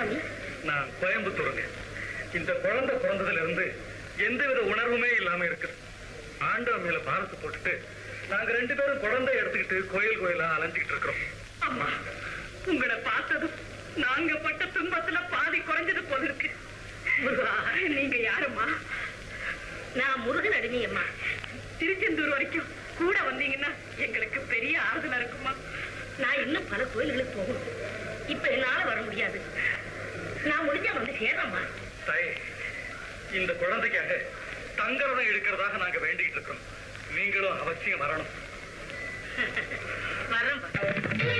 சுவாமி நான் கோயம்புத்தூருங்க இந்த குழந்தை பிறந்ததுல இருந்து எந்தவித உணர்வுமே இல்லாம இருக்குது ஆண்டவன் மேல பாரத்தை போட்டுட்டு நாங்க ரெண்டு பேரும் குழந்தை எடுத்துக்கிட்டு கோயில் கோயிலா அலைஞ்சுக்கிட்டு இருக்கிறோம் அம்மா உங்களை பார்த்ததும் நாங்க பட்ட துன்பத்துல பாதி குறைஞ்சது போல இருக்கு முருகா, நீங்க யாரும்மா நான் முருகன் அடிமை அம்மா திருச்செந்தூர் வரைக்கும் கூட வந்தீங்கன்னா எங்களுக்கு பெரிய ஆறுதலா இருக்குமா நான் இன்னும் பல கோயில்களுக்கு போகணும் இப்ப என்னால வர முடியாது நான் முடிஞ்சா வந்து சேர்றேம்மா தாயே இந்த குழந்தைக்காக தங்கரதம் எடுக்கிறதாக நாங்க வேண்டிக்கிட்டு இருக்கிறோம் நீங்களும் அவசியம் வரணும் வரேன்